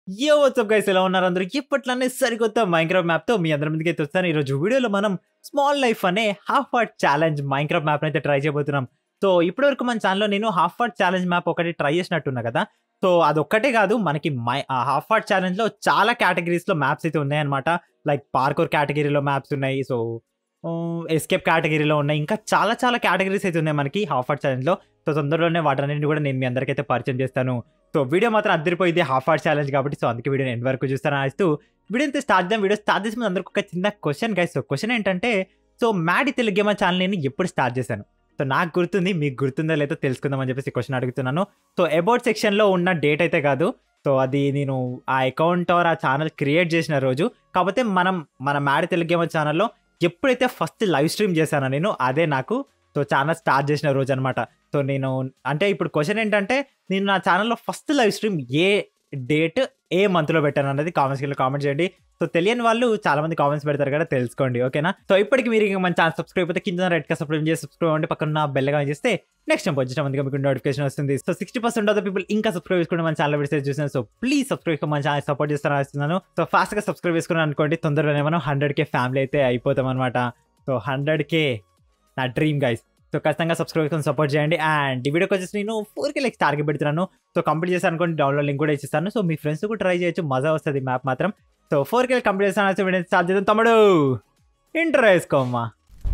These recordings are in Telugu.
యో వాట్సాప్ గైస్ ఎలా ఉన్నారు అందరూ ఇప్పట్లోనే సరికొత్త మైక్రాఫ్ట్ మ్యాప్ తో మీ అందరి ముందుకి అయితే వస్తాను ఈ రోజు వీడియోలో మనం స్మాల్ లైఫ్ అనే half heart challenge Minecraft map అయితే ట్రై చేయబోతున్నాం సో ఇప్పటివరకు మన ఛానల్లో నేను హాఫ్ హార్ట్ ఛాలెంజ్ మ్యాప్ ఒకటి ట్రై చేసినట్టున్నా కదా సో అదొక్కటే కాదు మనకి మై హాఫ్ హార్ట్ ఛాలెంజ్ లో చాలా కేటగిరీస్ లో మ్యాప్స్ అయితే ఉన్నాయన్నమాట లైక్ పార్కోర్ కేటగిరీలో మ్యాప్స్ ఉన్నాయి సో ఎస్కేప్ కేటగిరీలో ఉన్నాయి ఇంకా చాలా చాలా కేటగిరీస్ అయితే ఉన్నాయి మనకి హాఫ్ హార్ట్ ఛాలెంజ్ లో సో తొందరలోనే వాటన్నింటిని కూడా నేను మీ అందరికైతే పరిచయం చేస్తాను సో వీడియో మాత్రం అద్దరిపోయింది హాఫ్ హార్ట్ ఛాలెంజ్ కాబట్టి సో అందుకే వీడియో ఎండ్ వరకు చూస్తాను ఆస్తూ వీడియో అయితే స్టార్ట్ చేద్దాం వీడియో స్టార్ట్ చేసిన ముందు అందరికి ఒక చిన్న క్వశ్చన్ గైస్ సో క్వశ్చన్ ఏంటంటే so Maddy Telugu game channel నేను ఎప్పుడు స్టార్ట్ చేశాను సో నాకు గుర్తుంది మీకు గుర్తుందో లేదో తెలుసుకుందాం అని చెప్పేసి క్వశ్చన్ అడుగుతున్నాను సో అబౌట్ సెక్షన్లో ఉన్న డేట్ అయితే కాదు సో అది నేను ఆ అకౌంట్ ఆర్ ఆ ఛానల్ క్రియేట్ చేసిన రోజు కాకపోతే మనం మన మ్యాడి తెలుగు గేమ్ ఛానల్లో ఎప్పుడైతే ఫస్ట్ లైవ్ స్ట్రీమ్ చేశానో నేను అదే నాకు సో ఛానల్ స్టార్ట్ చేసిన రోజు అనమాట సో నేను అంటే ఇప్పుడు క్వశ్చన్ ఏంటంటే నేను నా ఛానల్లో ఫస్ట్ లైవ్ స్ట్రీమ్ ఏ డేట్ ఏ మంత్లో పెట్టాను అన్నది కామెంట్స్ కింద కామెంట్ చేయండి సో తెలియని వాళ్ళు చాలా మంది కామెంట్స్ పెడతారు కదా తెలుసుకోండి ఓకేనా సో ఇప్పటికి మీరు ఇంకా మన ఛానల్ సబ్స్క్రైబ్ అయితే కింద రెడ్ కా సబ్స్క్రైబ్ చేసి సబ్స్క్రైబ్ అవ్వండి పక్కన బెల్లగా చేస్తే నెక్స్ట్ టైం వచ్చిన మందిగా మీకు నోటిఫికేషన్ వస్తుంది so sixty percent of the people ఇంకా సబ్స్క్రైబ్ చేసుకుని మన ఛానల్ పెడితే చూసాను సో ప్లీజ్ సబ్స్క్రైబ్ మన ఛానల్ సపోర్ట్ చేస్తాను ఆస్తున్నాను సో ఫాస్ట్ గా సబ్స్క్రైబ్ చేసుకున్నాను అనుకోండి తొందరలోనే మనం హండ్రెడ్ కే ఫ్యామిలీ అయితే అయిపోతాం అనమాట సో హండ్రెడ్ కే నా డ్రీమ్ గైస్ సో ఖచ్చితంగా సబ్స్క్రైబ్ చేసుకొని సపోర్ట్ చేయండి అండ్ ఈ వీడియోకి వచ్చేసి నేను ఫోర్ కే లైక్స్ టార్గెట్ పెడుతున్నాను సో కంప్లీట్ చేశాను అనుకోండి డౌన్లోడ్ లింక్ కూడా ఇచ్చిస్తాను సో మీ ఫ్రెండ్స్ కూడా ట్రై చేయొచ్చు మజా వస్తుంది మ్యాప్ మాత్రం సో ఫోర్ కే కంప్లీట్ చేస్తాను సో వీడియో స్టార్ట్ చేద్దాం తమ్ముడు ఇంటర్ వేసుకోమ్మా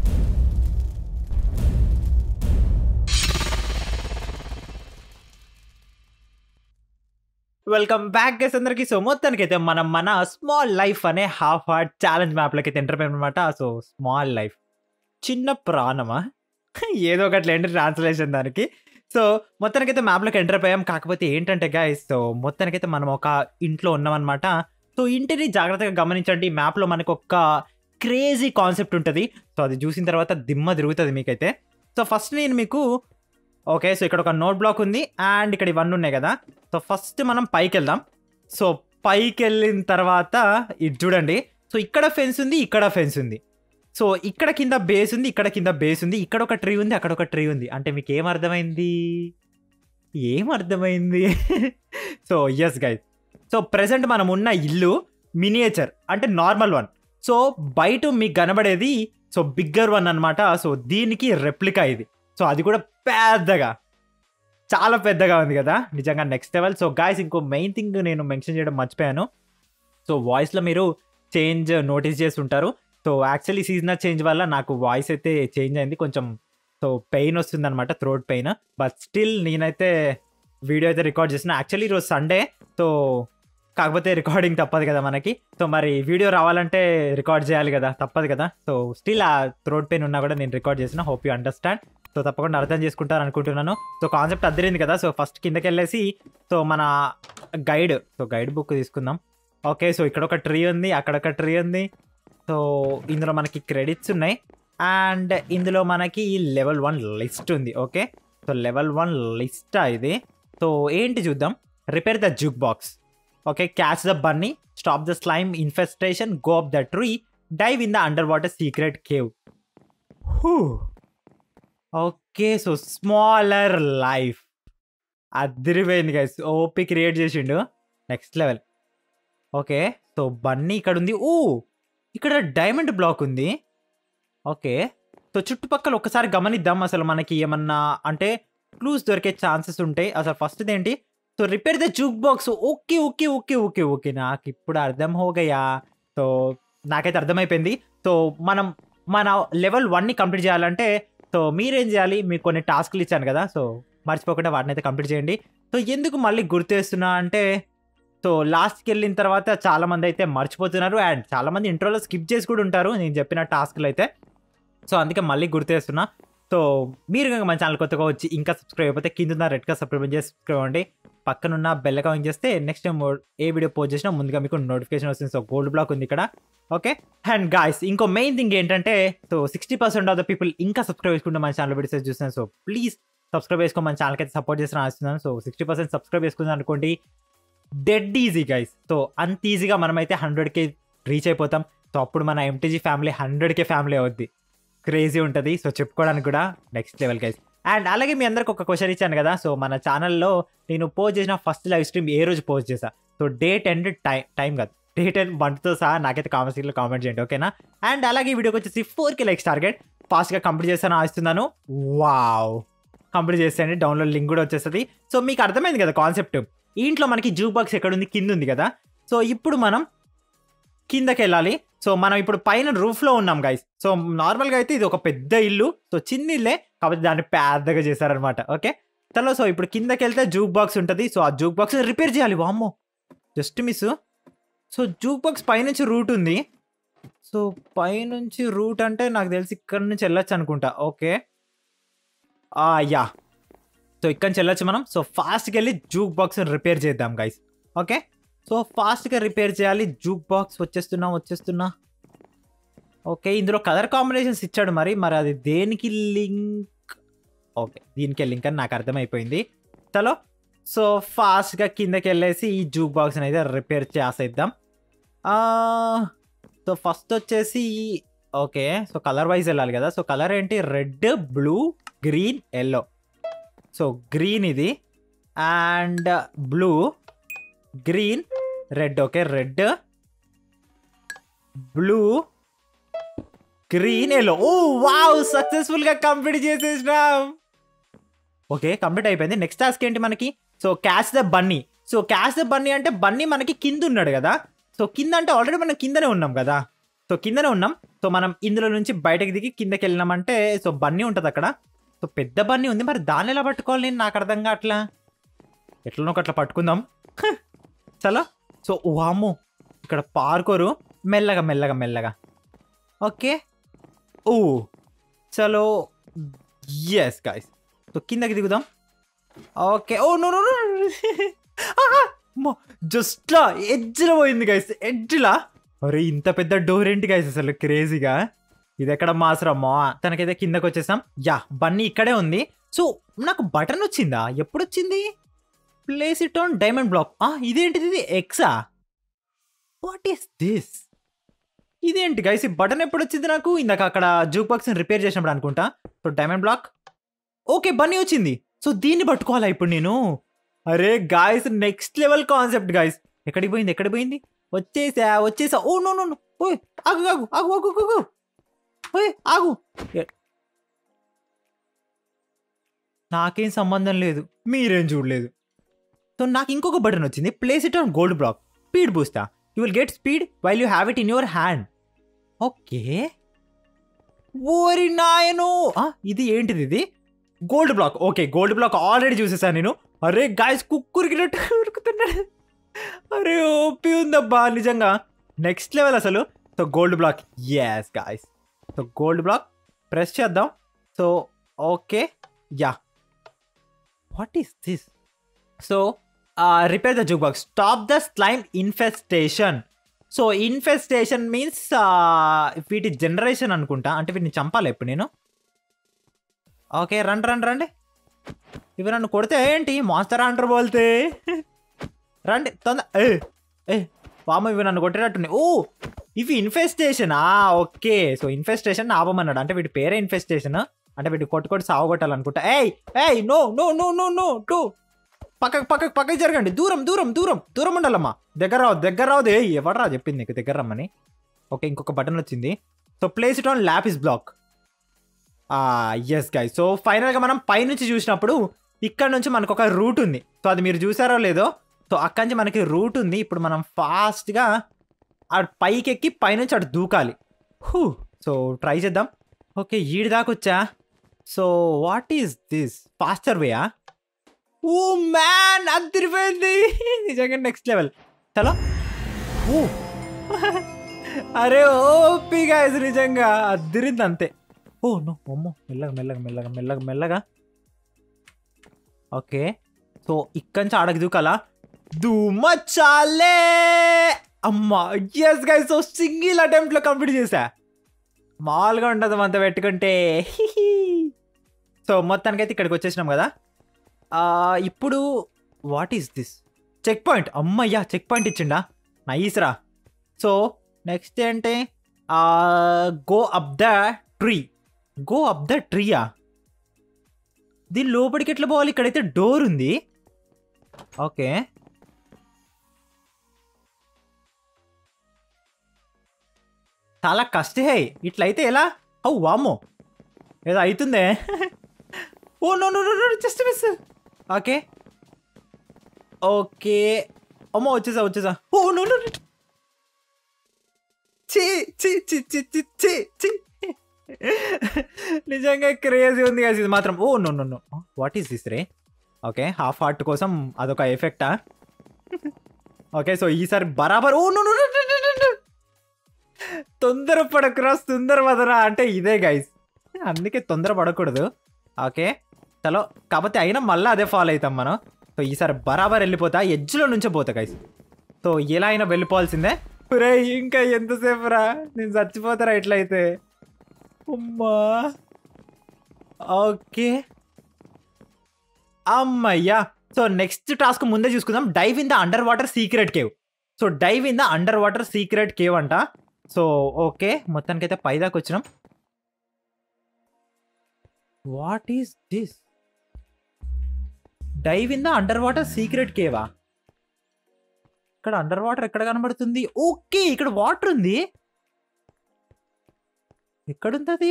వెల్కమ్ బ్యాక్ గైస్ అందరికి సో మొత్తానికి అయితే మనం మన స్మాల్ లైఫ్ అనే హాఫ్ హార్ట్ ఛాలెంజ్ మ్యాప్లోకి అయితే ఎంటర్ అనమాట సో స్మాల్ లైఫ్ చిన్న ప్రాణమా ఏదో ఒకటి లేండి ట్రాన్స్లేషన్ దానికి సో మొత్తానికైతే మ్యాప్లోకి ఎంటర్ అయిపోయాం కాకపోతే ఏంటంటే గాయస్ సో మొత్తానికైతే మనం ఒక ఇంట్లో ఉన్నామన్నమాట సో ఇంటిని జాగ్రత్తగా గమనించండి మ్యాప్లో మనకు ఒక క్రేజీ కాన్సెప్ట్ ఉంటుంది సో అది చూసిన తర్వాత దిమ్మ తిరుగుతుంది మీకైతే సో ఫస్ట్ నేను మీకు ఓకే సో ఇక్కడ ఒక నోట్ బ్లాక్ ఉంది అండ్ ఇక్కడ ఇవన్నీ ఉన్నాయి కదా సో ఫస్ట్ మనం పైకి వెళ్దాం సో పైకి వెళ్ళిన తర్వాత ఇది చూడండి సో ఇక్కడ ఫెన్స్ ఉంది ఇక్కడ ఫెన్స్ ఉంది సో ఇక్కడ కింద బేస్ ఉంది ఇక్కడ కింద బేస్ ఉంది ఇక్కడ ఒక ట్రీ ఉంది అక్కడ ఒక ట్రీ ఉంది అంటే మీకు ఏం అర్థమైంది ఏం అర్థమైంది so yes guys so present మనం ఉన్న ఇల్లు మినియేచర్ అంటే నార్మల్ వన్ సో బయట మీకు కనబడేది సో బిగ్గర్ వన్ అనమాట సో దీనికి రెప్లికా ఇది సో అది కూడా పెద్దగా చాలా పెద్దగా ఉంది కదా నిజంగా నెక్స్ట్ లెవెల్ సో గాయస్ ఇంకో మెయిన్ థింగ్ నేను మెన్షన్ చేయడం మర్చిపోయాను సో వాయిస్లో మీరు చేంజ్ నోటీస్ చేసి ఉంటారు సో యాక్చువల్లీ సీజనల్ చేంజ్ వల్ల నాకు వాయిస్ అయితే చేంజ్ అయింది కొంచెం సో పెయిన్ వస్తుంది అనమాట థ్రోట్ పెయిన్ బట్ స్టిల్ నేనైతే వీడియో అయితే రికార్డ్ చేసిన యాక్చువల్లీ ఈరోజు సండే సో కాకపోతే రికార్డింగ్ తప్పదు కదా మనకి సో మరి వీడియో రావాలంటే రికార్డ్ చేయాలి కదా తప్పదు కదా సో స్టిల్ ఆ థ్రోట్ పెయిన్ ఉన్నా కూడా నేను రికార్డ్ చేసిన హోప్ యూ అండర్స్టాండ్ సో తప్పకుండా అర్థం చేసుకుంటారు అనుకుంటున్నాను సో కాన్సెప్ట్ అద్దరింది కదా సో ఫస్ట్ కిందకి వెళ్ళేసి సో మన గైడ్ సో గైడ్ బుక్ తీసుకుందాం ఓకే సో ఇక్కడ ఒక ట్రీ ఉంది అక్కడ ఒక ట్రీ ఉంది సో ఇందులో మనకి క్రెడిట్స్ ఉన్నాయి అండ్ ఇందులో మనకి లెవెల్ వన్ లిస్ట్ ఉంది ఓకే సో లెవెల్ వన్ లిస్టా ఇది సో ఏంటి చూద్దాం repair the jukebox okay catch the bunny stop the slime infestation go up the tree dive in the underwater secret cave okay so smaller life అదిరిపోయింది గైస్ ఓపీ క్రియేట్ చేసిండు next level okay so bunny ఇక్కడ ఉంది ఓ ఇక్కడ డైమండ్ బ్లాక్ ఉంది ఓకే సో చుట్టుపక్కల ఒకసారి గమనిద్దాం అసలు మనకి ఏమన్నా అంటే క్లూస్ దొరికే ఛాన్సెస్ ఉంటాయి అసలు ఫస్ట్ ఏంటి so repair the jukebox okay okay okay okay okay నాకు ఇప్పుడు అర్థం హోగయా సో నాకైతే అర్థమైపోయింది సో మనం మన లెవెల్ వన్ని కంప్లీట్ చేయాలంటే సో మీరేం చేయాలి మీకు కొన్ని టాస్క్లు ఇచ్చాను కదా సో మర్చిపోకుండా వాటిని అయితే కంప్లీట్ చేయండి సో ఎందుకు మళ్ళీ గుర్తేస్తున్నా అంటే సో లాస్ట్కి వెళ్ళిన తర్వాత చాలా మంది అయితే మర్చిపోతున్నారు అండ్ చాలా మంది ఇంట్రోలో స్కిప్ చేసి కూడా ఉంటారు నేను చెప్పిన టాస్క్లు అయితే సో అందుకే మళ్ళీ గుర్తేస్తున్నా సో మీరు కనుక మన ఛానల్ కొత్తగా వచ్చి ఇంకా సబ్స్క్రైబ్ అయిపోతే కింద రెడ్గా సబ్స్క్రైబ్ చేసి సబ్స్క్రైబ్ అవ్వండి పక్కనున్న బెల్ అకౌంట్ చేస్తే నెక్స్ట్ టైం ఏ వీడియో పోస్ట్ చేసినా ముందుగా మీకు నోటిఫికేషన్ వస్తుంది సో గోల్డ్ బ్లాక్ ఉంది ఇక్కడ ఓకే అండ్ గాయస్ ఇంకో మెయిన్ థింగ్ ఏంటంటే so sixty percent of the people ఇంకా సబ్స్క్రైబ్ చేసుకుంటే మన ఛానల్ వీడియోస్ చూస్తున్నాను సో ప్లీజ్ సబ్స్క్రైబ్ చేసుకొని మన ఛానల్కి అయితే సపోర్ట్ చేసిన ఆస్తున్నాను సో సిక్స్టీ పర్సెంట్ సబ్స్క్రైబ్ చేసుకుందాం అనుకోండి డెడ్ ఈజీ గైస్ సో అంత ఈజీగా మనమైతే హండ్రెడ్కే రీచ్ అయిపోతాం సో అప్పుడు మన ఎంటీజీ ఫ్యామిలీ హండ్రెడ్కే ఫ్యామిలీ అవుద్ది క్రేజీ ఉంటుంది సో చెప్పుకోవడానికి కూడా నెక్స్ట్ లెవెల్ గైస్ అండ్ అలాగే మీ అందరికి ఒక క్వశ్చన్ ఇచ్చాను కదా సో మన ఛానల్లో నేను పోస్ట్ చేసిన ఫస్ట్ లైవ్ స్ట్రీమ్ ఏ రోజు పోస్ట్ చేశా so date and time time కాదు డేట్ అండ్ మంత్తో సహా నాకైతే కామెంట్ సెక్షన్లో కామెంట్ చేయండి ఓకేనా అండ్ అలాగే ఈ వీడియోకి వచ్చేసి ఫోర్కి లైక్స్ టార్గెట్ ఫాస్ట్గా కంప్లీట్ చేస్తాను ఆశిస్తున్నాను వావ్ కంప్లీట్ చేసేయండి డౌన్లోడ్ లింక్ కూడా వచ్చేస్తుంది సో మీకు అర్థమైంది కదా కాన్సెప్ట్ ఇంట్లో మనకి జూ బాక్స్ ఎక్కడ ఉంది కింద ఉంది కదా సో ఇప్పుడు మనం కిందకి వెళ్ళాలి సో మనం ఇప్పుడు పైన రూఫ్లో ఉన్నాం గైస్ సో నార్మల్గా అయితే ఇది ఒక పెద్ద ఇల్లు సో చిన్న ఇల్లే కాబట్టి దాన్ని పెద్దగా చేశారనమాట ఓకే చలో సో ఇప్పుడు కిందకి వెళ్తే జూక్ బాక్స్ ఉంటుంది సో ఆ జూక్ బాక్స్ రిపేర్ చేయాలి వామ్మో just miss so jukebox పైనుంచి రూట్ ఉంది సో పైనుంచి రూట్ అంటే నాకు తెలిసి ఇక్కడ నుంచి వెళ్ళొచ్చు అనుకుంటా ఓకే యా సో ఇక్కడ నుంచి వెళ్ళొచ్చు మనం సో ఫాస్ట్కి వెళ్ళి జూక్ బాక్స్ రిపేర్ చేద్దాం గైస్ ఓకే సో ఫాస్ట్గా రిపేర్ చేయాలి జూక్ బాక్స్ వచ్చేస్తున్నా వచ్చేస్తున్నా ఓకే ఇందులో కలర్ కాంబినేషన్స్ ఇచ్చాడు మరి మరి అది దేనికి లింక్ ఓకే దీనికి లింక్ అని నాకు అర్థమైపోయింది చలో సో ఫాస్ట్గా కిందకి వెళ్ళేసి ఈ జూక్ బాక్స్ని అయితే రిపేర్ చేసేద్దాం సో ఫస్ట్ వచ్చేసి ఓకే సో కలర్ వైజ్ వెళ్ళాలి కదా సో కలర్ ఏంటి red blue green yellow so green ఇది and blue green red okay red blue green yellow ఓ వావ్ సక్సెస్ఫుల్ గా కంప్లీట్ చేసేసినాం ఓకే కంప్లీట్ అయిపోయింది నెక్స్ట్ టాస్క్ ఏంటి మనకి so catch the bunny so catch the bunny అంటే బన్నీ మనకి కింద ఉన్నాడు కదా సో కింద అంటే ఆల్రెడీ మనం కిందనే ఉన్నాం కదా సో కిందనే ఉన్నాం సో మనం ఇందులో నుంచి బయటకు దిగి కిందకి వెళ్ళినామంటే సో బన్నీ ఉంటుంది అక్కడ సో పెద్ద బన్నీ ఉంది మరి దాన్ని ఎలా పట్టుకోవాలి నేను నాకు అర్థం కావట్లా ఎట్లనో అట్లా పట్టుకుందాం చలో సో వాము ఇక్కడ పార్కోరు మెల్లగా మెల్లగా మెల్లగా ఓకే ఓ చలో ఎస్ గాయస్ సో కిందకి దిగుదాం ఓకే ఓ నో నో జస్ట్లా ఎడ్జ్లో పోయింది గైస్ ఎడ్జ్లా అరే ఇంత పెద్ద డోర్ ఏంటి గైస్ అసలు క్రేజీగా ఇది ఎక్కడ మాసరమ్మా తనకైతే కిందకి వచ్చేసాం యా బన్నీ ఇక్కడే ఉంది సో నాకు బటన్ వచ్చిందా ఎప్పుడు వచ్చింది place it on diamond block ఆ ఇదేంటిది ఇది ఎక్సా వాట్ ఈస్ దిస్ ఇదేంటి గైస్ ఈ బటన్ ఎప్పుడు వచ్చింది నాకు ఇందాక అక్కడ జూక్ బాక్స్ రిపేర్ చేసినప్పుడు అనుకుంటా so diamond block okay bunny వచ్చింది సో దీన్ని పట్టుకోవాలా ఇప్పుడు నేను అరే guys next level concept guys ఎక్కడికి పోయింది ఎక్కడికి పోయింది వచ్చేసా వచ్చేసా ఓ నో నో నో ఓయ్ ఆగు ఆగు ఆగు ఆగు ఆగు ఆగు ఓయ్ ఆగు ఎ- నాకేం సంబంధం లేదు మీరేం చూడలేదు సో నాకు ఇంకొక బటన్ వచ్చింది place it on gold block speed booster you will get speed while you have it in your hand okay ఓరి నాయను ఆ, ఇది ఏంటిది ఇది gold block okay gold block already చూసేసాను నేను అరే గాయస్ కుక్కురికినట్టు ఉరుకుతున్నాడు అరే ఓపి ఉందబ్బా నిజంగా నెక్స్ట్ లెవెల్ అసలు so gold block yes guys so gold block press చేద్దాం so okay yeah what is this so repair the jukebox stop the slime infestation so infestation means వీటి జనరేషన్ అనుకుంటా అంటే వీటిని చంపాలి ఇప్పుడు నేను ఓకే రండి రండి రండి ఇవి నన్ను కొడితే ఏంటి మాన్స్టర్ అంటారు బోల్తే రండి తొందర ఏ ఏ వామ ఇవి నన్ను కొట్టేటట్టున్నాయి ఓ ఇవి ఇన్ఫెస్టేషనా ఓకే సో ఇన్ఫెస్టేషన్ ఆపమన్నాడు అంటే వీటి పేరే ఇన్ఫెస్టేషన్ అంటే వీటి కొట్టు కొట్టి సావగొట్టాలనుకుంటా ఏయ్ ఏయ్ no no no no no టూ పక్కకు పక్కకు పక్కకు జరగండి దూరం దూరం దూరం దూరం ఉండాలమ్మా దగ్గర రావు దగ్గర రావద్దు ఏ ఎవడరా చెప్పింది నీకు దగ్గర రమ్మని ఓకే ఇంకొక బటన్ వచ్చింది so place it on lapis block yes guy so ఫైనల్గా మనం పైనుంచి చూసినప్పుడు ఇక్కడ నుంచి మనకు ఒక రూట్ ఉంది సో అది మీరు చూసారో లేదో సో అక్కడి నుంచి మనకి రూట్ ఉంది ఇప్పుడు మనం ఫాస్ట్గా అటు పైకి ఎక్కి పైనుంచి అటు దూకాలి హూ సో ట్రై చేద్దాం ఓకే ఈడి దాకా వచ్చా so what is this faster వేయా ఓ మ్యాన్ అదిరిపోయింది నిజంగా నెక్స్ట్ లెవెల్ చలో ఓ అరే ఓపి గాయస్ నిజంగా అదిరింది అంతే ఓ నో అమ్మో మెల్లగా మెల్లగా మెల్లగా మెల్లగా మెల్లగా ఓకే సో ఇక్కడి నుంచి ఆడకి దూకాలా దుమచాలే అమ్మా ఎస్ గైస్ సో సింగిల్ అటెంప్ట్లో కంప్లీట్ చేసా మామూలుగా ఉండదు అంత పెట్టుకుంటే సో మొత్తానికైతే ఇక్కడికి వచ్చేసినాం కదా ఆ, ఇప్పుడు what is this checkpoint అమ్మయ్యా చెక్ పాయింట్ ఇచ్చిండా నైస్ రా సో నెక్స్ట్ ఏంటి go up the tree go up the ట్రీయా దీని లోపలికి ఎట్లా పోవాలి ఇక్కడైతే డోర్ ఉంది ఓకే చాలా కష్టే ఇట్లయితే ఎలా ఓ వామ్మో ఏదో అవుతుందే oh no no no just miss okay okay అమ్మో వచ్చేసా వచ్చేసా ఓ నో నో చి చి చి చి చి చి చి నిజంగా క్రేజీ ఉంది కదా ఇది మాత్రం oh no no no what is this రే ఓకే హాఫ్ హార్ట్ కోసం అదొక ఎఫెక్టా ఓకే సో ఈసారి బరాబర్ ఓ నో నో తొందర పడకురా తొందర పదరా అంటే ఇదే గైస్ అందుకే తొందర పడకూడదు ఓకే చలో కాకపోతే అయినా మళ్ళీ అదే ఫాలో అవుతాం మనం సో ఈసారి బరాబర్ వెళ్ళిపోతా ఎడ్జ్లో నుంచే పోతా గైస్ సో ఎలా అయినా వెళ్ళిపోవాల్సిందే రే ఇంకా ఎంతసేపు రా నేను చచ్చిపోతారా ఎట్లయితే అమ్మా ఓకే అమ్మయ్యా సో నెక్స్ట్ టాస్క్ ముందే చూసుకుందాం dive in the underwater secret cave so dive in the underwater secret cave అంట సో ఓకే మొత్తానికైతే పైదాకా వచ్చినాం what is this dive in the underwater secret కేవా ఇక్కడ అండర్ వాటర్ ఎక్కడ కనబడుతుంది ఓకే ఇక్కడ వాటర్ ఉంది ఎక్కడుంది అది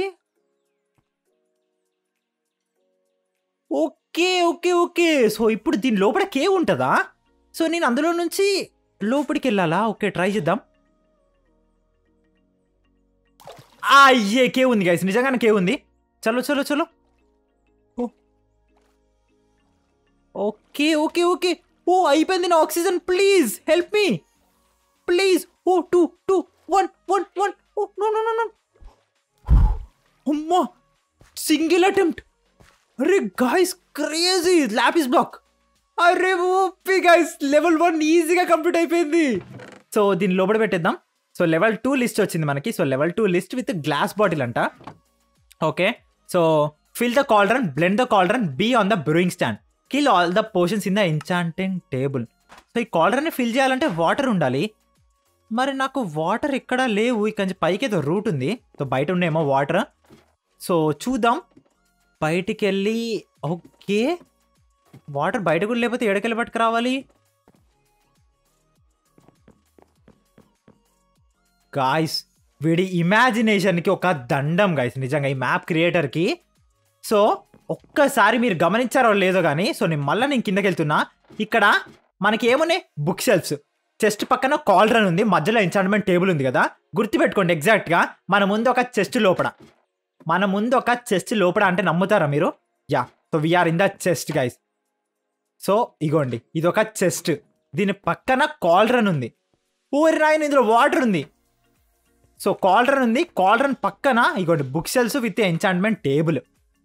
ఓకే ఓకే ఓకే సో ఇప్పుడు దీని లోపల కేవ్ ఉంటుందా సో నేను అందులో నుంచి లోపలికి వెళ్ళాలా ఓకే ట్రై చేద్దాం ఆ, అయ్యే కేవ్ ఉంది గైస్ నిజంగానే కేవ్ ఉంది చలో చలో చలో ఓ. ఓకే ఓకే ఓకే ఓ అయిపోయింది నా oxygen please help me please oh two two one one one oh no no no no అమ్మా సింగిల్ అటెంప్ట్ అరే గాయస్ క్రేజీ ల్యాపిస్ బ్లాక్ అరే ఓపి గైస్ లెవెల్ వన్ ఈజీగా కంప్లీట్ అయిపోయింది సో దీన్ని లోపల పెట్టేద్దాం సో లెవెల్ టూ లిస్ట్ వచ్చింది మనకి so level two list with glass bottle అంట okay so fill the cauldron blend the cauldron be on the brewing stand kill all the portions in the enchanting table so ఈ కాల్డ్రన్ని ఫిల్ చేయాలంటే వాటర్ ఉండాలి మరి నాకు వాటర్ ఎక్కడా లేవు ఇక్కడి నుంచి పైకి ఏదో రూట్ ఉంది సో బయట ఉండేమో వాటర్ సో చూద్దాం బయటికి వెళ్ళి ఓకే వాటర్ బయట కూడా లేకపోతే ఎడకెళ్ళి పట్టుకురావాలి గాయస్ వీడి ఇమాజినేషన్కి ఒక దండం గాయస్ నిజంగా ఈ మ్యాప్ క్రియేటర్కి సో ఒక్కసారి మీరు గమనించారో లేదో కానీ సో నేను మళ్ళీ నేను కిందకి వెళ్తున్నా ఇక్కడ మనకి ఏమున్నాయి బుక్ షెల్ఫ్స్ చెస్ట్ పక్కన కాల్డ్రన్ ఉంది మధ్యలో ఎంచాంట్మెంట్ టేబుల్ ఉంది కదా గుర్తుపెట్టుకోండి ఎగ్జాక్ట్గా మన ముందు ఒక చెస్ట్ లోపల మన ముందు ఒక చెస్ట్ లోపల అంటే నమ్ముతారా మీరు yeah so we are in the chest guys so ఇగోండి ఇది ఒక చెస్ట్ దీని పక్కన కాల్డ్రన్ ఉంది ఊరి రాయన ఇందులో వాటర్ ఉంది సో కాల్డ్రన్ ఉంది కాల్డ్రన్ పక్కన ఇగోండి book shells with enchantment table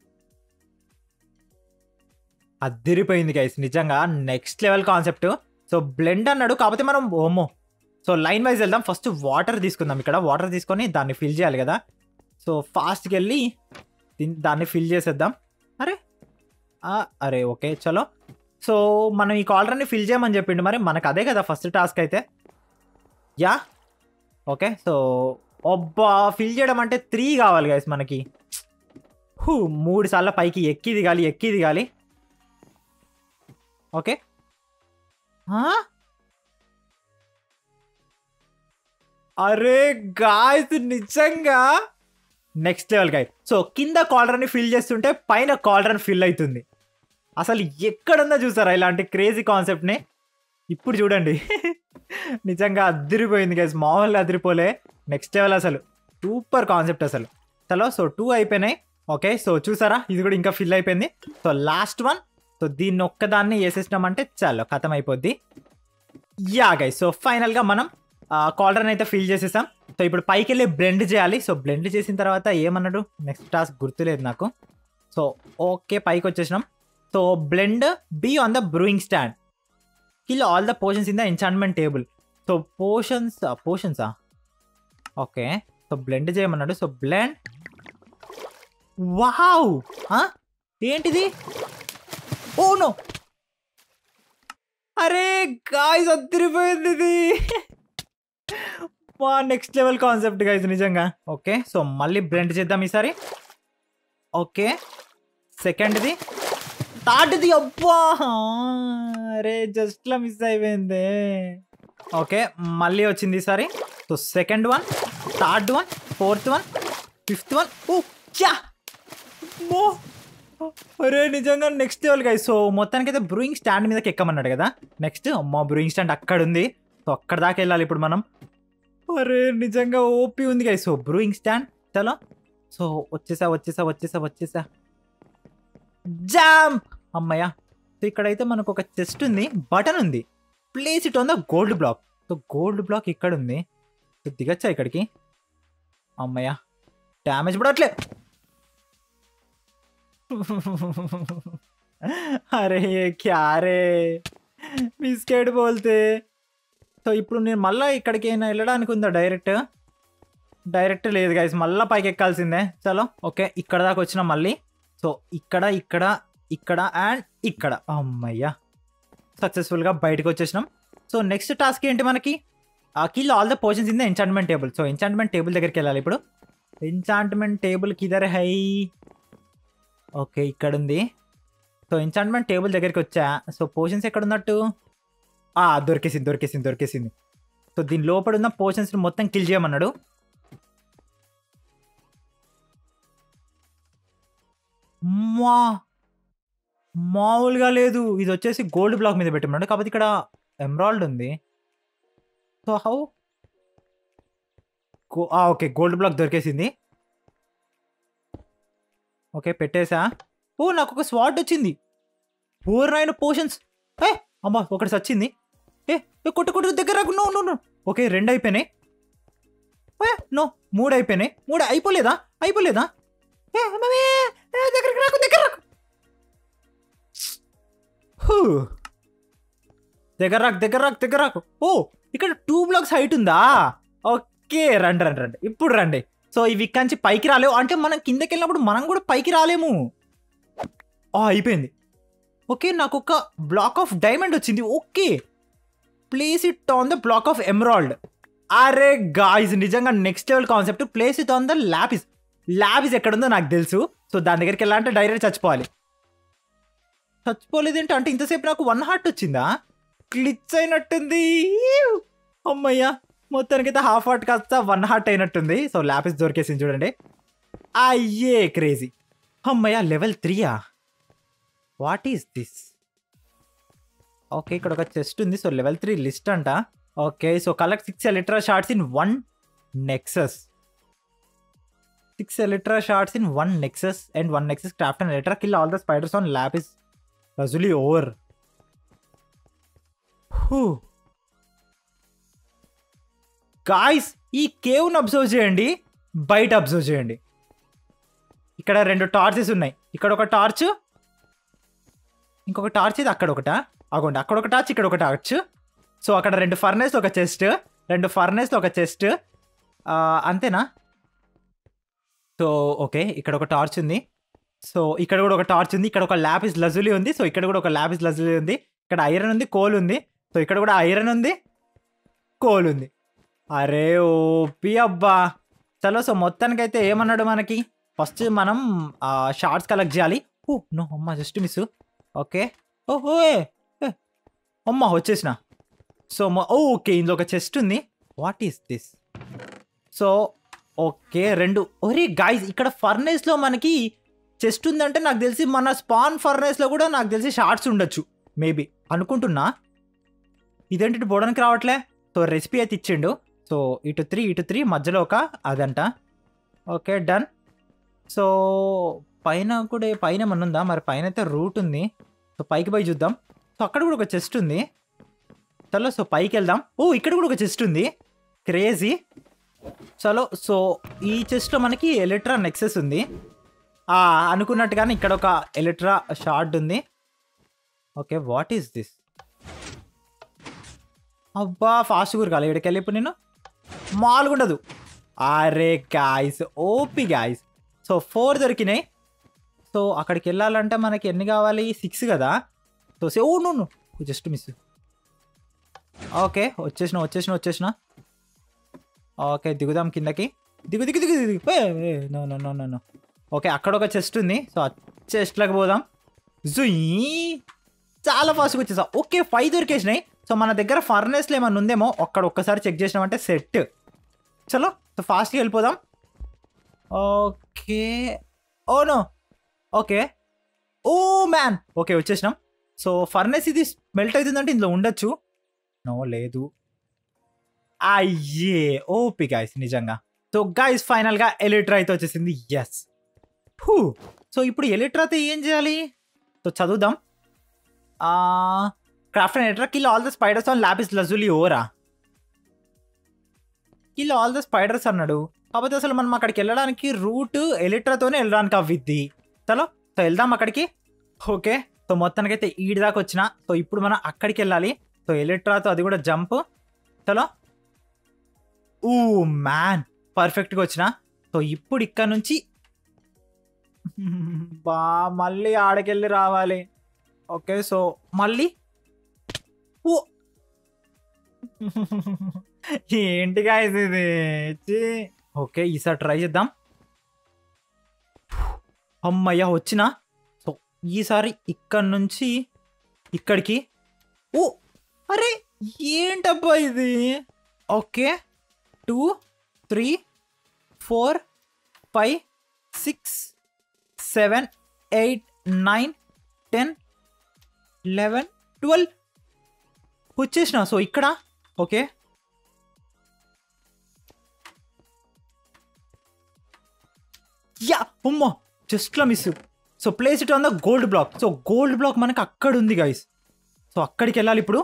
అద్దరిపోయింది గైస్ నిజంగా next level concept so blend అన్నాడు కాకపోతే మనం ఓమో సో లైన్ వైజ్ వెళ్దాం ఫస్ట్ వాటర్ తీసుకుందాం ఇక్కడ వాటర్ తీసుకొని దాన్ని ఫిల్ చేయాలి కదా సో ఫాస్ట్కి వెళ్ళి దీన్ని దాన్ని ఫిల్ చేసేద్దాం అరే ఆ, అరే ఓకే చలో సో మనం ఈ కాలర్ని ఫిల్ చేయమని చెప్పిండు మరి మనకు అదే కదా ఫస్ట్ టాస్క్ అయితే యా ఓకే సో ఒబ్బా ఫిల్ చేయడం అంటే త్రీ కావాలి గైస్ మనకి హూ మూడు సార్లు పైకి ఎక్కి దిగాలి ఎక్కి దిగాలి ఓకే ఆ? అరే గాయస్ నిజంగా నెక్స్ట్ లెవెల్ గాయ సో కింద కాలర్ని ఫిల్ చేస్తుంటే పైన కాలర్ ఫిల్ అవుతుంది అసలు ఎక్కడుందో చూసారా ఇలాంటి క్రేజీ కాన్సెప్ట్ని ఇప్పుడు చూడండి నిజంగా అదిరిపోయింది గైస్ మామూలుగా అదిరిపోలే నెక్స్ట్ లెవెల్ అసలు సూపర్ కాన్సెప్ట్ అసలు చలో సో టూ అయిపోయినాయి ఓకే సో చూసారా ఇది కూడా ఇంకా ఫిల్ అయిపోయింది సో లాస్ట్ వన్ సో దీన్ని ఒక్కదాన్ని వేసేసినామంటే చాలు ఖతం అయిపోద్ది యా గైస్ సో ఫైనల్గా మనం కాలర్ని అయితే ఫిల్ చేసేసాం సో ఇప్పుడు పైకి వెళ్ళి బ్లెండ్ చేయాలి సో బ్లెండ్ చేసిన తర్వాత ఏమన్నాడు నెక్స్ట్ టాస్క్ గుర్తులేదు నాకు సో ఓకే పైకి వచ్చేసినాం so blend be on the brewing stand kill all the portions in the enchantment table so portions పోర్షన్సా ఓకే సో బ్లెండ్ చేయమన్నాడు సో బ్లెండ్ వావ్ ఏంటిది ఓ నో అరే గాయస్ అద్దరిపోయింది ఇది వా నెక్స్ట్ లెవెల్ కాన్సెప్ట్ గైస్ నిజంగా ఓకే సో మళ్ళీ బ్లెండ్ చేద్దాం ఈసారి ఓకే సెకండ్ది థర్డ్ది అబ్బా అరే జస్ట్లో మిస్ అయిపోయింది ఓకే మళ్ళీ వచ్చింది ఈసారి so second one third one fourth one fifth one ఓ చా మో అరే నిజంగా నెక్స్ట్ లెవెల్ గైస్ సో మొత్తానికి అయితే బ్రూయింగ్ స్టాండ్ మీదకి ఎక్కమన్నాడు కదా నెక్స్ట్ అమ్మా బ్రూయింగ్ స్టాండ్ అక్కడ ఉంది సో అక్కడ దాకా వెళ్ళాలి ఇప్పుడు మనం అరే నిజంగా ఓపీ ఉంది గైస్ సో బ్రూయింగ్ స్టాండ్ చలో సో వచ్చేసా వచ్చేసా వచ్చేసా వచ్చేసా జామ్ అమ్మయ్య సో ఇక్కడైతే మనకు ఒక చెస్ట్ ఉంది బటన్ ఉంది place it on the gold block so gold block ఇక్కడ ఉంది సో దిగచ్చా ఇక్కడికి అమ్మయ్య డ్యామేజ్ పడట్లే అరే క్యారే బిస్కెట్ బోల్తే సో ఇప్పుడు నేను మళ్ళీ ఇక్కడికి అయినా వెళ్ళడానికి ఉందా డైరెక్ట్ డైరెక్ట్ లేదు గైస్ మళ్ళీ పైకి ఎక్కాల్సిందే చలో ఓకే ఇక్కడ దాకా వచ్చిన మళ్ళీ సో ఇక్కడ ఇక్కడ ఇక్కడ అండ్ ఇక్కడ అమ్మయ్యా సక్సెస్ఫుల్గా బయటకు వచ్చేసినాం సో నెక్స్ట్ టాస్క్ ఏంటి మనకి kill all the portions in the enchantment table so enchantment table దగ్గరికి వెళ్ళాలి ఇప్పుడు ఎంచాంట్మెంట్ టేబుల్ కిదర్ హై ఓకే ఇక్కడ ఉంది సో ఎంచాంట్మెంట్ టేబుల్ దగ్గరికి వచ్చా సో పోర్షన్స్ ఎక్కడ ఉన్నట్టు ఆ, దొరికేసింది దొరికేసింది దొరికేసింది సో దీని లోపల ఉన్న పోర్షన్స్ని మొత్తం కిల్ చేయమన్నాడు మా మామూలుగా లేదు ఇది వచ్చేసి గోల్డ్ బ్లాక్ మీద పెట్టమన్నాడు కాకపోతే ఇక్కడ ఎమరాల్డ్ ఉంది so how okay gold block దొరికేసింది ఓకే పెట్టేసా ఓ నాకు ఒక స్వాట్ వచ్చింది ఫోర్ నైన్ పోర్షన్స్ ఏ అమ్మా ఒకటి సచ్చింది ఏ ఏ, కొట్టు కొట్టు దగ్గర రాకు నో నో నో ఓకే రెండు అయిపోయినాయి ఏ నో మూడు అయిపోయినాయి మూడు అయిపోలేదా అయిపోలేదా ఏ అమ్మవే, ఏ, దగ్గరికి రాకు దగ్గర రాకు హూ. దగ్గర రాకు దగ్గర రాకు దగ్గర రాకు ఓ ఇక్కడ టూ బ్లాక్స్ హైట్ ఉందా ఓకే రండి రండి రండి ఇప్పుడు రండి సో ఇవి ఇక్కడి నుంచి పైకి రాలేవు అంటే మనం కిందకి వెళ్ళినప్పుడు మనం కూడా పైకి రాలేము ఆ, అయిపోయింది ఓకే నాకు ఒక బ్లాక్ ఆఫ్ డైమండ్ వచ్చింది okay place it on the block of emerald అరే గాయ్స్ నిజంగా next level concept place it on the lapis lapis ఎక్కడుందో నాకు తెలుసు సో దాని దగ్గరికి వెళ్ళాలంటే డైరెక్ట్ చచ్చిపోవాలి చచ్చిపోలేదేంటి అంటే ఇంతసేపు నాకు వన్ హార్ట్ వచ్చిందా క్లిచ్ అయినట్టుంది అమ్మయ్యా మొత్తానికైతే హాఫ్ హార్ట్ కాస్త వన్ హార్ట్ అయినట్టుంది సో ల్యాపిస్ దొరికేసింది చూడండి అయ్యే క్రేజీ అమ్మయ్య లెవెల్ త్రీయా వాట్ ఈస్ దిస్ ఓకే ఇక్కడ ఒక చెస్ట్ ఉంది సో లెవెల్ త్రీ లిస్ట్ అంట okay so collect six elytra shards in one nexus six elytra shards in one nexus and one nexus craft and elytra kill all the spiders on lapis lazuli over guys ఈ కేవ్ను అబ్జర్వ్ చేయండి బయట అబ్జర్వ్ చేయండి ఇక్కడ రెండు టార్చెస్ ఉన్నాయి ఇక్కడ ఒక టార్చ్ ఇంకొక టార్చ్ ఇది అక్కడ ఒకట అగోండి అక్కడ ఒక టార్చ్ ఇక్కడ ఒక టార్చ్ సో అక్కడ రెండు ఫర్నేస్ ఒక చెస్ట్ రెండు ఫర్నేస్ ఒక చెస్ట్ అంతేనా సో ఓకే ఇక్కడ ఒక టార్చ్ ఉంది సో ఇక్కడ కూడా ఒక టార్చ్ ఉంది ఇక్కడ ఒక ల్యాపిస్ లజులీ ఉంది సో ఇక్కడ కూడా ఒక ల్యాపిస్ లజులీ ఉంది ఇక్కడ ఐరన్ ఉంది కోల్ ఉంది సో ఇక్కడ కూడా ఐరన్ ఉంది కోల్ ఉంది అరే ఓపి అబ్బా చలో సో మొత్తానికైతే ఏమన్నాడు మనకి ఫస్ట్ మనం షార్ట్స్ కలెక్ట్ చేయాలి ఓ నో అమ్మ జస్ట్ మిస్ ఓకే ఓహో ఏ, ఏ. అమ్మ వచ్చేసిన సో ఓకే ఇందులో ఒక చెస్ట్ ఉంది what is this so okay రెండు ఒరే గాయస్ ఇక్కడ ఫర్నేస్లో మనకి చెస్ట్ ఉందంటే నాకు తెలిసి మన స్పాన్ ఫర్నేస్లో కూడా నాకు తెలిసి షార్ట్స్ ఉండొచ్చు మేబీ అనుకుంటున్నా ఇదేంటి ఇటు పోవడానికి రావట్లే సో రెసిపీ అయితే ఇచ్చిండు సో ఇటు త్రీ ఇటు త్రీ మధ్యలో ఒక అదంట ఓకే డన్ సో పైన కూడా పైన ఏమన్నా ఉందా మరి పైన అయితే రూట్ ఉంది సో పైకి పోయి చూద్దాం సో అక్కడ కూడా ఒక చెస్ట్ ఉంది చలో సో పైకి వెళ్దాం ఓ ఇక్కడ కూడా ఒక చెస్ట్ ఉంది క్రేజీ చలో సో ఈ చెస్ట్లో మనకి ఎలక్ట్రా నెక్సెస్ ఉంది ఆ, అనుకున్నట్టుగానే ఇక్కడ ఒక ఎలక్ట్రా షార్ట్ ఉంది ఓకే వాట్ ఈస్ దిస్ అబ్బా ఫాస్ట్ కూరగాలి ఇక్కడికి వెళ్ళి ఇప్పుడు నేను మామూలుగా ఉండదు అరే guys OP guys so four దొరికినాయి సో అక్కడికి వెళ్ళాలంటే మనకి ఎన్ని కావాలి సిక్స్ కదా సో సే oh no just miss okay వచ్చేసిన వచ్చేసిన వచ్చేసిన ఓకే దిగుదాం కిందకి దిగు దిగు దిగు దిగు no no no no no okay అక్కడ ఒక చెస్ట్ ఉంది సో ఆ చెస్ట్లోకి పోదాం జుయ్ చాలా ఫాస్ట్గా వచ్చేసా ఓకే ఫైవ్ దొరికేసినాయి సో మన దగ్గర ఫర్నేస్లో ఏమన్నా ఉందేమో అక్కడ ఒక్కసారి చెక్ చేసినామంటే సెట్ చలో సో ఫాస్ట్గా వెళ్ళిపోదాం okay oh no okay oh man okay వచ్చేసినాం సో ఫర్నెస్ ఇది మెల్ట్ అవుతుందంటే ఇందులో ఉండొచ్చు నో లేదు అయ్యే ఓపి గాయస్ నిజంగా సో గాయస్ ఫైనల్గా ఎలిట్రా అయితే వచ్చేసింది ఎస్ హూ సో ఇప్పుడు ఎలిట్రా అయితే ఏం చేయాలి సో చదువుదాం craft and elytra kill all the spiders on lapis lazuli ఓరా కిల్ ఆల్ ద స్పైడర్స్ అన్నాడు కాకపోతే అసలు మనం అక్కడికి వెళ్ళడానికి రూట్ ఎలిట్రాతోనే వెళ్ళడానికి అవ్విద్ది చలో సో వెళ్దాం అక్కడికి ఓకే సో మొత్తానికైతే ఈడి దాకా వచ్చిన సో ఇప్పుడు మనం అక్కడికి వెళ్ళాలి సో ఎలిట్రాతో అది కూడా జంప్ చలో ఊ మ్యాన్ పర్ఫెక్ట్గా వచ్చిన సో ఇప్పుడు ఇక్కడ నుంచి బా మళ్ళీ ఆడకెళ్ళి రావాలి ఓకే సో మళ్ళీ ఓ ఏంటిగా ఇది ఛీ. ఓకే ఈసారి ట్రై చేద్దాం అమ్మయ్య వచ్చిన సో ఈసారి ఇక్కడ నుంచి ఇక్కడికి ఓ అరే ఏంటబ్బా ఇది okay two three four five six seven eight nine ten eleven twelve వచ్చేసిన సో ఇక్కడ ఓకే యా ఉమ్మో జస్ట్లా miss so place it on the gold block so gold block మనకు అక్కడ ఉంది గైస్ సో అక్కడికి వెళ్ళాలి ఇప్పుడు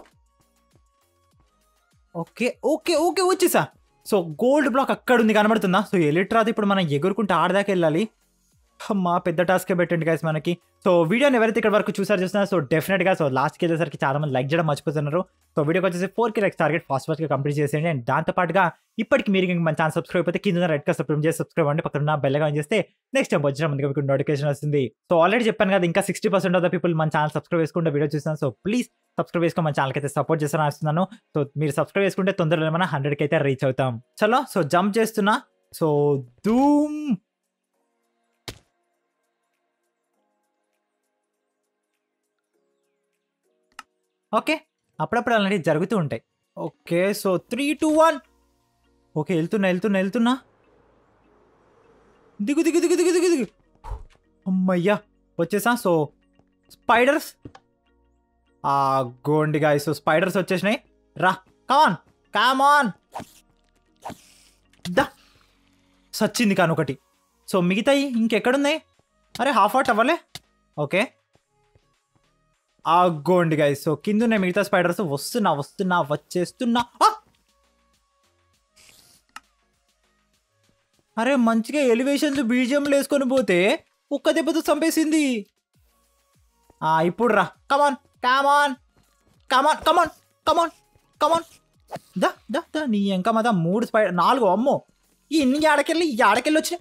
ఓకే ఓకే ఓకే వచ్చేసా సో గోల్డ్ బ్లాక్ అక్కడ ఉంది కనబడుతుందా సో ఎలిట్రాది ఇప్పుడు మనం ఎగురుకుంటే ఆడదాకా వెళ్ళాలి అమ్మా పెద్ద టాస్కే పెట్టండి గైస్ మనకి సో వీడియోని ఎవరైతే ఇక్కడ వరకు చూసారు చూస్తున్నారు సో డెఫినెట్గా సో లాస్ట్కి వెళ్ళేసరికి చాలా మంది లైక్ చేయడం మర్చిపోతున్నారు సో వీడియోకి వచ్చేసి four K likes target fast ఫాస్ట్గా కంప్లీట్ చేసేయండి అండ్ దాంతో పాటుగా ఇప్పటికి మీరు ఇంకా మన ఛానల్ సబ్స్క్రైబ్ అయితే కింద రెడ్ గా సబ్స్క్రైబ్ చేసి సబ్స్క్రైబ్ అండి పక్కన బెల్ గా చేస్తే నెక్స్ట్ టైం వచ్చిన ముందుగా మీకు నోటిఫికేషన్ వస్తుంది సో ఆల్రెడీ చెప్పాను కదా ఇంకా sixty percent of the people మన ఛానల్ సబ్స్క్రైబ్ చేసుకుంటే వీడియో చూస్తాను సో ప్లీజ్ సబ్స్క్రైబ్ చేసుకుని మన ఛానల్కి అయితే సపోర్ట్ చేస్తాను వస్తున్నాను సో మీరు సబ్స్క్రైబ్ చేసుకుంటే తొందరలో మనం హండ్రెడ్కి అయితే రీచ్ అవుతాం చలో సో జంప్ చేస్తున్నా సో ధూమ్ ఓకే అప్పుడప్పుడు అలాంటివి జరుగుతూ ఉంటాయి okay so three two one okay వెళ్తున్నా వెళ్తున్నా వెళ్తున్నా దిగు దిగు దిగు దిగు దిగు దిగు అమ్మయ్యా వచ్చేసా సో స్పైడర్స్ ఆ గోండి గాయ సో స్పైడర్స్ వచ్చేసినాయి రా కామాన్ కామాన్ దా సచ్చింది కాను ఒకటి సో మిగతాయి ఇంకెక్కడున్నాయి అరే హాఫ్ అవుట్ అవ్వలే ఓకే ఆగోండి గైస్ సో కింద ఉన్నాయి మిగతా స్పైడర్స్ వస్తున్నా వస్తున్నా వచ్చేస్తున్నా ఆ! అరే మంచిగా ఎలివేషన్స్ బీజియంలు వేసుకొని పోతే ఒక్క దెబ్బతో చంపేసింది ఆ ఇప్పుడు రా కమాన్ కమాన్ కమాన్ కమాన్ కమాన్ కమాన్ దా దా దా నీ ఇంకా మదా మూడు స్పైడర్ నాలుగు అమ్మో ఈ ఇన్ని ఆడకెళ్ళి ఈ ఆడకెళ్ళి వచ్చినాయి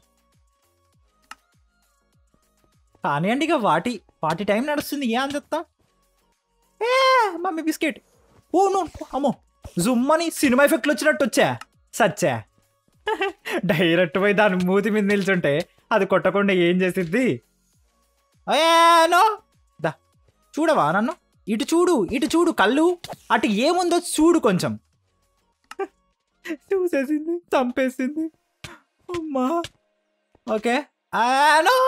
కానివ్వండి ఇక వాటి వాటి టైం నడుస్తుంది ఏ అని చెప్తాం ఏ మమ్మీ బిస్కెట్ ఓ నో అమ్మో జుమ్ అని సినిమా ఎఫెక్ట్లు వచ్చినట్టు వచ్చా సచ్చా డైరెక్ట్ పోయి దాని మూతి మీద నిల్చుంటే అది కొట్టకుండా ఏం చేసిద్ది నో దా చూడవా నన్ను ఇటు చూడు ఇటు చూడు కళ్ళు అటు ఏముందో చూడు కొంచెం చూసేసింది చంపేసింది అమ్మా ఓకే నో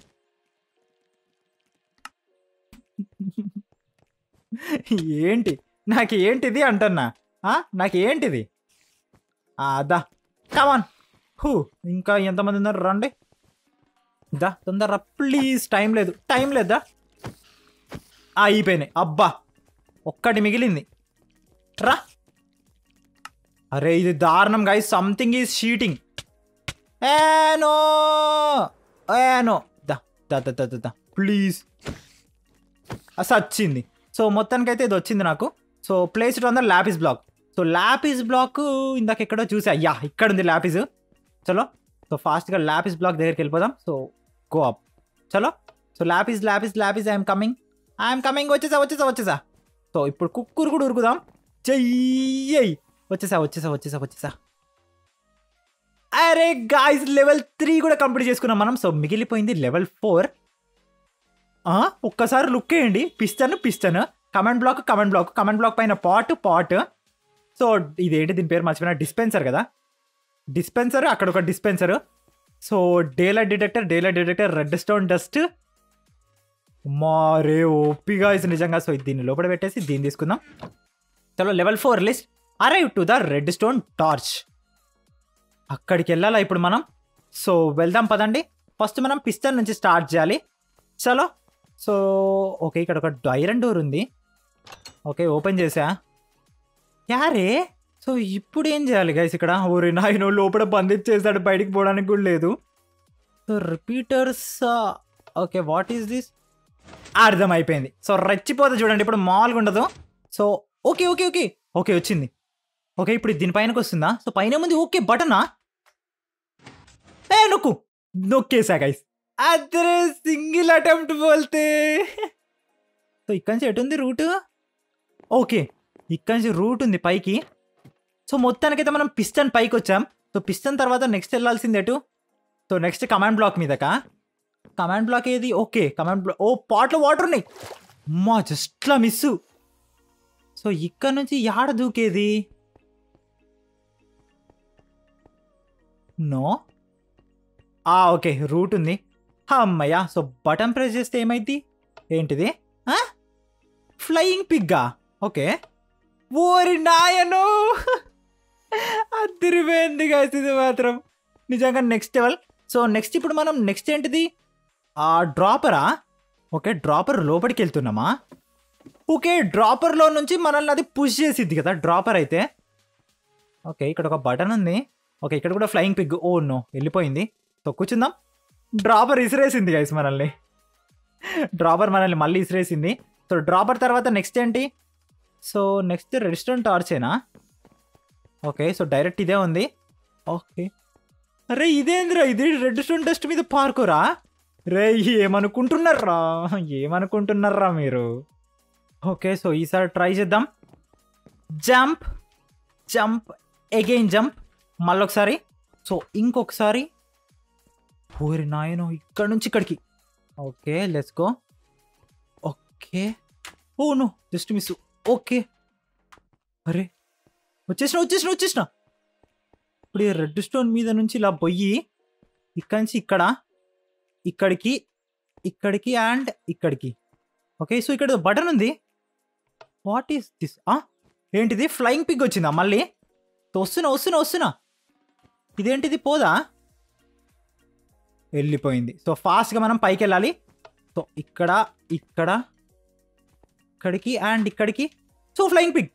ఏంటి నాకు ఏంటిది అంటున్నా ఆ? నాకు ఏంటిది ఆ, దా కమాన్ హూ ఇంకా ఎంతమంది ఉన్నారు రండి దా తొందర ప్లీజ్ టైం లేదు టైం లేదా అయిపోయినాయి అబ్బా ఒక్కటి మిగిలింది రా అరే ఇది దారుణం గైస్ సంథింగ్ ఈజ్ షీటింగ్ ఏనో ఏనో దా దా దా దా దా, దా ప్లీజ్ అసలు వచ్చింది సో మొత్తానికైతే ఇది వచ్చింది నాకు so place it on the lapis block so lapis block ఇందాక ఎక్కడో చూసా యా ఇక్కడ ఉంది ల్యాపిస్ చలో సో ఫాస్ట్గా ల్యాపిస్ బ్లాక్ దగ్గరికి వెళ్ళిపోదాం సో గో అప్ చలో so lapis lapis lapis I'm coming I'm coming వచ్చేసా వచ్చేసా వచ్చేసా సో ఇప్పుడు కుక్కురు కూడా ఉరుకుదాం చెయ్యి వచ్చేసా వచ్చేసా వచ్చేసా వచ్చేసా అరే గాయస్ లెవెల్ త్రీ కూడా కంప్లీట్ చేసుకున్నాం మనం సో మిగిలిపోయింది లెవెల్ ఫోర్ ఒక్కసారి లుక్ వేయండి piston piston command block command block command block పైన పాట్ పాట్ సో ఇదేంటి దీని పేరు మర్చిపోయిన డిస్పెన్సర్ కదా డిస్పెన్సర్ అక్కడ ఒక dispenser so daylight detector daylight detector redstone dust మారే ఓపిగా ఇది నిజంగా సో దీన్ని లోపల పెట్టేసి దీన్ని తీసుకుందాం చలో level four list arrive to the redstone torch అక్కడికి వెళ్ళాలా ఇప్పుడు మనం సో వెళ్దాం పదండి ఫస్ట్ మనం పిస్టన్ నుంచి స్టార్ట్ చేయాలి చలో సో ఓకే ఇక్కడ ఒక ఐరన్ డోర్ ఉంది ఓకే ఓపెన్ చేసా యారే సో ఇప్పుడు ఏం చేయాలి గైస్ ఇక్కడ ఊరి నాయన లోపల బంధించేసాడు బయటికి పోవడానికి కూడా లేదు so repeaters okay what is this అర్థమైపోయింది సో రెచ్చిపోతే చూడండి ఇప్పుడు మామూలుగా ఉండదు so okay okay okay okay వచ్చింది ఓకే ఇప్పుడు ఇది దీనిపైనకి వస్తుందా సో పైన ముందు ఓకే బటనా ఏ నొక్కు నొక్కేసా గైస్ అదరే సింగిల్ అటెంప్ట్ బోల్తే సో ఇక్కడి నుంచి ఎటు ఉంది రూట్ ఓకే ఇక్కడి నుంచి రూట్ ఉంది పైకి సో మొత్తానికైతే మనం పిస్టన్ పైకి వచ్చాం సో పిస్టన్ తర్వాత నెక్స్ట్ వెళ్ళాల్సింది ఎటు సో నెక్స్ట్ కమాండ్ బ్లాక్ మీదకా కమాండ్ బ్లాక్ ఏది ఓకే కమాండ్ బ్లాక్ ఓ పాట్లో వాటర్ ఉన్నాయి మా జస్ట్లా మిస్ సో ఇక్కడ నుంచి యాడ దూకేది నో ఆ ఓకే రూట్ ఉంది అమ్మయ్య సో బటన్ ప్రెస్ చేస్తే ఏమైంది ఏంటిది ఫ్లయింగ్ పిగ్గా ఓకే ఓరి నాయను అదిరిపోయింది guys ఇది మాత్రం నిజంగా నెక్స్ట్ లెవెల్ సో నెక్స్ట్ ఇప్పుడు మనం నెక్స్ట్ ఏంటిది ఆ డ్రాపరా ఓకే డ్రాపర్ లోపలికి వెళ్తున్నామా ఓకే డ్రాపర్లో నుంచి మనల్ని అది పుష్ చేసిద్ది కదా డ్రాపర్ అయితే ఓకే ఇక్కడ ఒక బటన్ ఉంది ఓకే ఇక్కడ కూడా ఫ్లయింగ్ పిగ్ ఓ నో వెళ్ళిపోయింది సో కూర్చుందాం డ్రాపర్ ఇసిరేసింది గైస్ మనల్ని డ్రాపర్ మనల్ని మళ్ళీ ఇసిరేసింది సో డ్రాపర్ తర్వాత నెక్స్ట్ ఏంటి సో నెక్స్ట్ రెస్టారెంట్ టార్చేనా ఓకే సో డైరెక్ట్ ఇదే ఉంది ఓకే అరే ఇదేంద్రా ఇది రెడ్ స్టోన్ డస్ట్ మీద పార్కురా రే ఏమనుకుంటున్నారా ఏమనుకుంటున్నారా మీరు ఓకే సో ఈసారి ట్రై చేద్దాం జంప్ జంప్ అగైన్ జంప్ మళ్ళొకసారి సో ఇంకొకసారి ఓరి నాయనో ఇక్కడ నుంచి ఇక్కడికి okay let's go okay oh no just miss okay అరే వచ్చేసిన వచ్చేసిన వచ్చేసిన ఇప్పుడు ఈ రెడ్ స్టోన్ మీద నుంచి ఇలా పొయ్యి ఇక్కడి నుంచి ఇక్కడ ఇక్కడికి ఇక్కడికి అండ్ ఇక్కడికి ఓకే సో ఇక్కడ బటన్ ఉంది వాట్ ఈస్ దిస్ ఏంటిది ఫ్లయింగ్ పిగ్ వచ్చిందా మళ్ళీ సో వస్తున్నా వస్తున్నా వస్తున్నా ఇదేంటిది పోదా వెళ్ళిపోయింది సో ఫాస్ట్గా మనం పైకి వెళ్ళాలి సో ఇక్కడ ఇక్కడ ఇక్కడికి అండ్ ఇక్కడికి సో ఫ్లయింగ్ పిగ్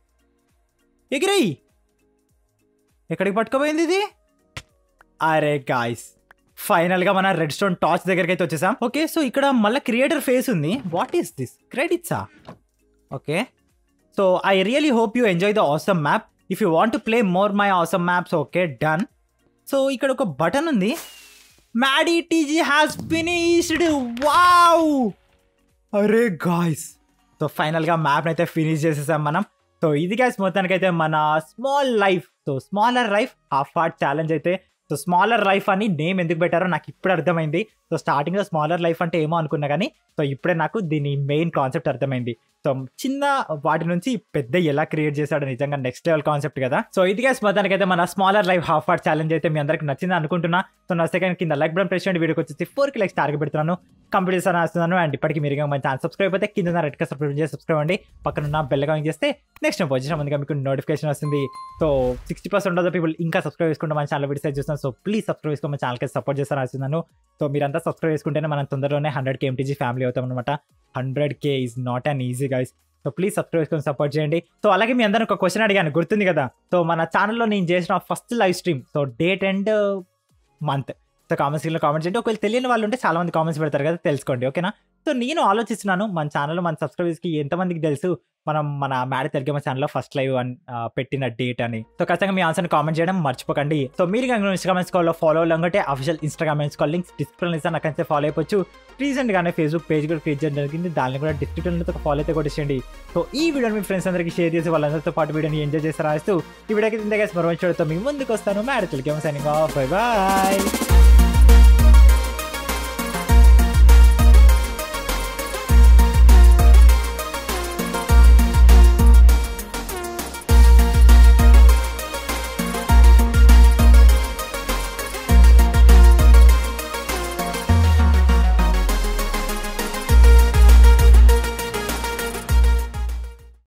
ఎగిరేయి ఎక్కడికి పట్టుకోపోయింది ఇది అరే గాయస్ ఫైనల్ గా మన రెడ్ స్టోన్ టార్చ్ దగ్గరికి అయితే వచ్చేసాం ఓకే సో ఇక్కడ మళ్ళీ క్రియేటర్ ఫేస్ ఉంది వాట్ ఈస్ దిస్ క్రెడిట్సా okay so I really hope you enjoy the awesome map if you want to play more my awesome maps okay done so ఇక్కడ ఒక బటన్ ఉంది Maddy TG has finished wow అరే గాయస్ సో ఫైనల్గా మ్యాప్ అయితే ఫినిష్ చేసేసాం మనం సో ఇది గ్యాస్ మొత్తానికి అయితే మన small life so smaller life half heart challenge అయితే సో స్మాలర్ లైఫ్ అని నేమ్ ఎందుకు పెట్టారో నాకు ఇప్పుడు అర్థమైంది సో స్టార్టింగ్లో స్మాలర్ లైఫ్ అంటే ఏమో అనుకున్నా కానీ సో ఇప్పుడే నాకు దీని మెయిన్ కాన్సెప్ట్ అర్థమైంది సో చిన్న వాటి నుంచి పెద్ద ఎలా క్రియేట్ చేశాడు నిజంగా నెక్స్ట్ లెవెల్ కాన్సెప్ట్ కదా సో ఇది గ్యాస్ మొత్తానికి అయితే మన smaller life half heart challenge అయితే మీ అందరికి నచ్చింది అనుకుంటున్నా సో నా సెకండ్ కింద లైక్ బటన్ ప్రెస్ చేయండి వీడియోకి వచ్చేసి ఫోర్ కి లైక్స్ టార్గెట్ పెడుతున్నాను కంప్లీట్ చేస్తాను వస్తున్నాను అండ్ ఇప్పటికి మీరు మన ఛానల్ సబ్స్క్రైబ్ అయితే కింద రెడ్ గా సబ్స్క్రైబ్ చేసి సబ్స్క్రైబ్ అండి పక్కన ఉన్న బెల్ కాయింగ్ చేస్తే నెక్స్ట్ టైం వచ్చిన ముందుగా మీకు నోటిఫికేషన్ వస్తుంది so sixty percent of the people ఇంకా సబ్స్క్రైబ్ చేసుకుంటే మన ఛానల్ వీడియోస్ చూస్తాను సో ప్లీజ్ సబ్స్క్రైబ్ చేసుకుని మన ఛానల్కి సపోర్ట్ చేస్తాను వస్తున్నాను సో మీరంతా సబ్స్క్రైబ్ చేసుకుంటేనే మనం తొందరలోనే హండ్రెడ్ కే ఎంటీజీ ఫ్యామిలీ అవుతాం అనమాట hundred K is not an easy guys so please subscribe చేసుకొని సపోర్ట్ చేయండి సో అలాగే మీ అందరూ ఒక క్వశ్చన్ అడిగాను గుర్తుంది కదా సో మన ఛానల్లో నేను చేసిన first live stream so date and month so comments లో కామెంట్ చేయండి ఒకవేళ తెలియని వాళ్ళు ఉంటే చాలా మంది కామెంట్స్ పెడతారు కదా తెలుసుకోండి ఓకేనా సో నేను ఆలోచిస్తున్నాను మన ఛానల్లో మన సబ్స్క్రైబర్స్కి ఎంతమందికి తెలుసు మనం మన మ్యాడ్ తెలుగు మన ఛానల్లో ఫస్ట్ లైవ్ అని ఆ, పెట్టిన డేట్ అని సో ఖచ్చితంగా మీ ఆన్సర్ని కామెంట్ చేయడం మర్చిపోకండి సో మీరు కనుక ఇన్స్టాగ్రామ్ ఇన్స్కాల్లో ఫాలో అవ్వాలంటే అఫీషియల్ ఇన్స్టాగ్రామ్ ఇన్స్కాల్ లింక్స్ డిస్క్రిప్షన్ ఇస్తాను అక్కడ ఫాలో అయిపోవచ్చు రీసెంట్ గానే ఫేస్బుక్ పేజ్ కూడా క్రియేట్ చేయడం జరిగింది దాన్ని కూడా డిస్క్రిప్షన్ ఫాలో అయితే కొట్టేసేయండి సో ఈ వీడియోని మీ ఫ్రెండ్స్ అందరికీ షేర్ చేసి వాళ్ళందరితో పాటు వీడియోని ఎంజాయ్ చేసి రాస్తూ ఈ వీడియోకి ఇంతగా మరో చూడతో మీ ముందుకు వస్తాను Mad Telugu signing off bye bye